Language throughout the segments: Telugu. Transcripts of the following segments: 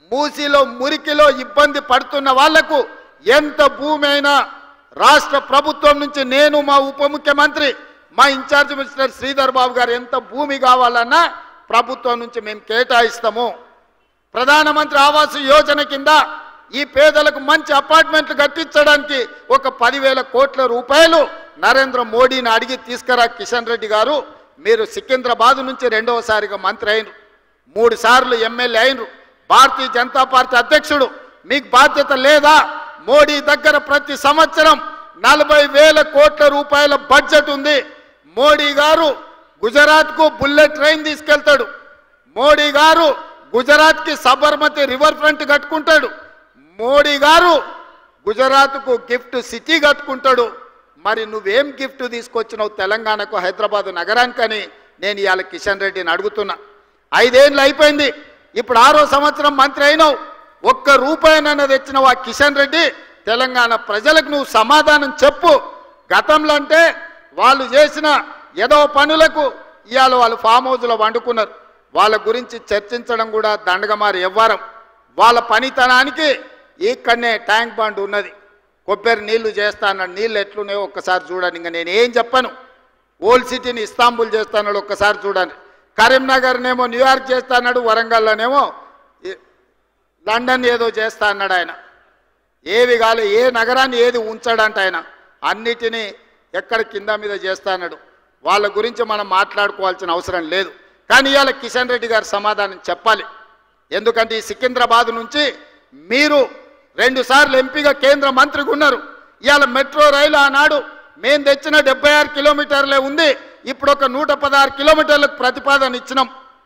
మూసిలో మురికిలో ఇబ్బంది పడుతున్న వాళ్లకు ఎంత భూమి అయినా రాష్ట్ర ప్రభుత్వం నుంచి నేను మా ఉప ముఖ్యమంత్రి మా ఇన్ఛార్జ్ మినిస్టర్ శ్రీధర్ బాబు గారు ఎంత భూమి కావాలన్నా ప్రభుత్వం నుంచి మేము కేటాయిస్తాము ప్రధానమంత్రి ఆవాస్ యోజన కింద ఈ పేదలకు మంచి అపార్ట్మెంట్లు కట్టించడానికి ఒక పదివేల కోట్ల రూపాయలు నరేంద్ర మోడీని అడిగి తీసుకురా కిషన్ రెడ్డి గారు మీరు సికింద్రాబాద్ నుంచి రెండవసారిగా మంత్రి అయినరు మూడు సార్లు ఎమ్మెల్యే అయినరు భారతీయ జనతా పార్టీ అధ్యక్షుడు మీకు బాధ్యత లేదా మోడీ దగ్గర ప్రతి సంవత్సరం నలభై వేల కోట్ల రూపాయల బడ్జెట్ ఉంది మోడీ గారు గుజరాత్కు బుల్లెట్ ట్రైన్ తీసుకెళ్తాడు మోడీ గారు గుజరాత్కి సబర్మతి రివర్ ఫ్రంట్ కట్టుకుంటాడు మోడీ గారు గుజరాత్కు గిఫ్ట్ సిటీ కట్టుకుంటాడు మరి నువ్వేం గిఫ్ట్ తీసుకొచ్చినావు తెలంగాణకు హైదరాబాద్ నగరానికని నేను ఇవాళ కిషన్ రెడ్డిని అడుగుతున్నా ఐదేళ్ళు అయిపోయింది ఇప్పుడు ఆరో సంవత్సరం మంత్రి అయినావు ఒక్క రూపాయనన్న తెచ్చినావు ఆ కిషన్ రెడ్డి తెలంగాణ ప్రజలకు నువ్వు సమాధానం చెప్పు గతంలో అంటే వాళ్ళు చేసిన ఏదో పనులకు ఇవాళ వాళ్ళు ఫామ్ హౌస్లో వండుకున్నారు వాళ్ళ గురించి చర్చించడం కూడా దండగమారి ఎవ్వరం వాళ్ళ పనితనానికి ఇక్కడనే ట్యాంక్ బండ్ ఉన్నది కొబ్బరి నీళ్లు చేస్తా అన్నాడు నీళ్ళు ఎట్లున్నాయో ఒక్కసారి చూడండి ఇంకా నేను ఏం చెప్పను ఓల్డ్ సిటీని ఇస్తాంబుల్ చేస్తాన్నాడు ఒక్కసారి చూడండి కరీంనగర్నేమో న్యూయార్క్ చేస్తా అన్నాడు వరంగల్లోనేమో ఈ- లండన్ ఏదో చేస్తా అన్నాడు ఆయన ఏవి కాలే ఏ నగరాన్ని ఏది ఉంచాడంట ఆయన అన్నిటినీ ఎక్కడ కింద మీద చేస్తా అన్నాడు వాళ్ళ గురించి మనం మాట్లాడుకోవాల్సిన అవసరం లేదు కానీ ఇవాళ కిషన్ రెడ్డి గారు సమాధానం చెప్పాలి ఎందుకంటే ఈ సికింద్రాబాద్ నుంచి మీరు రెండు సార్లు ఎంపీగా కేంద్ర మంత్రిగా ఉన్నారు ఇవాళ మెట్రో రైలు ఆనాడు మేము తెచ్చిన డెబ్బై ఆరు కిలోమీటర్లే ఉంది ఇప్పుడు ఒక నూట పదహారు కిలోమీటర్లకు ప్రతిపాదన ఇచ్చినాం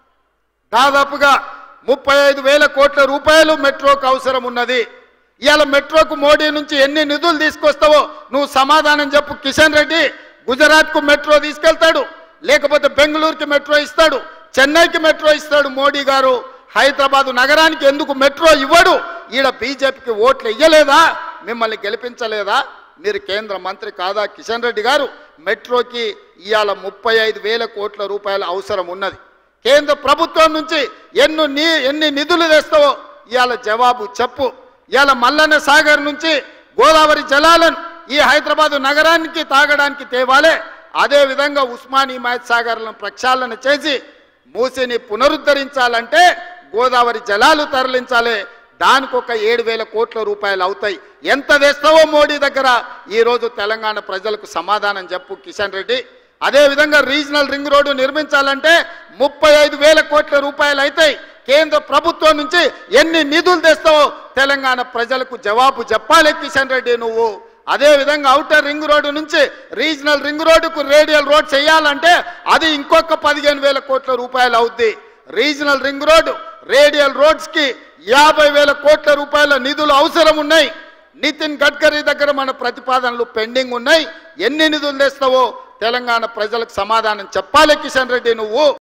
దాదాపుగా ముప్పై ఐదు వేల కోట్ల రూపాయలు మెట్రోకు అవసరం ఉన్నది ఇవాళ మెట్రోకు మోడీ నుంచి ఎన్ని నిధులు తీసుకొస్తావో నువ్వు సమాధానం చెప్పు కిషన్ రెడ్డి గుజరాత్కు మెట్రో తీసుకెళ్తాడు లేకపోతే బెంగళూరుకి మెట్రో ఇస్తాడు చెన్నైకి మెట్రో ఇస్తాడు మోడీ గారు హైదరాబాద్ నగరానికి ఎందుకు మెట్రో ఇవ్వడు ఈడ బీజేపీకి ఓట్లు ఇయ్యలేదా మిమ్మల్ని గెలిపించలేదా మీరు కేంద్ర మంత్రి కాదా కిషన్ రెడ్డి గారు మెట్రోకి ఇవాళ ముప్పై ఐదు వేల కోట్ల రూపాయల అవసరం ఉన్నది కేంద్ర ప్రభుత్వం నుంచి ఎన్ని నీ ఎన్ని నిధులు తెస్తావో ఇవాళ జవాబు చెప్పు ఇవాళ మల్లన్న సాగర్ నుంచి గోదావరి జలాలను ఈ హైదరాబాద్ నగరానికి తాగడానికి తేవాలే అదే విధంగా ఉస్మాన్ హిమాయత్ సాగర్లను ప్రక్షాళన చేసి మూసిని పునరుద్ధరించాలంటే గోదావరి జలాలు తరలించాలి దానికి ఒక ఏడు వేల కోట్ల రూపాయలు అవుతాయి ఎంత తెస్తావో మోడీ దగ్గర ఈరోజు తెలంగాణ ప్రజలకు సమాధానం చెప్పు కిషన్ రెడ్డి అదేవిధంగా రీజనల్ రింగ్ రోడ్డు నిర్మించాలంటే ముప్పై ఐదు వేల కోట్ల రూపాయలు అవుతాయి కేంద్ర ప్రభుత్వం నుంచి ఎన్ని నిధులు తెస్తావో తెలంగాణ ప్రజలకు జవాబు చెప్పాలి కిషన్ రెడ్డి నువ్వు అదే విధంగా అవుటర్ రింగ్ రోడ్డు నుంచి రీజనల్ రింగ్ రోడ్డుకు రేడియల్ రోడ్ చేయాలంటే అది ఇంకొక పదిహేను వేల కోట్ల రూపాయలు అవుద్ది regional ring road radial roads కి యాభై వేల కోట్ల రూపాయల నిధులు అవసరం ఉన్నాయి నితిన్ గడ్కరీ దగ్గర మన ప్రతిపాదనలు పెండింగ్ ఉన్నాయి ఎన్ని నిధులు తెస్తావో తెలంగాణ ప్రజలకు సమాధానం చెప్పాలి కిషన్ రెడ్డి నువ్వు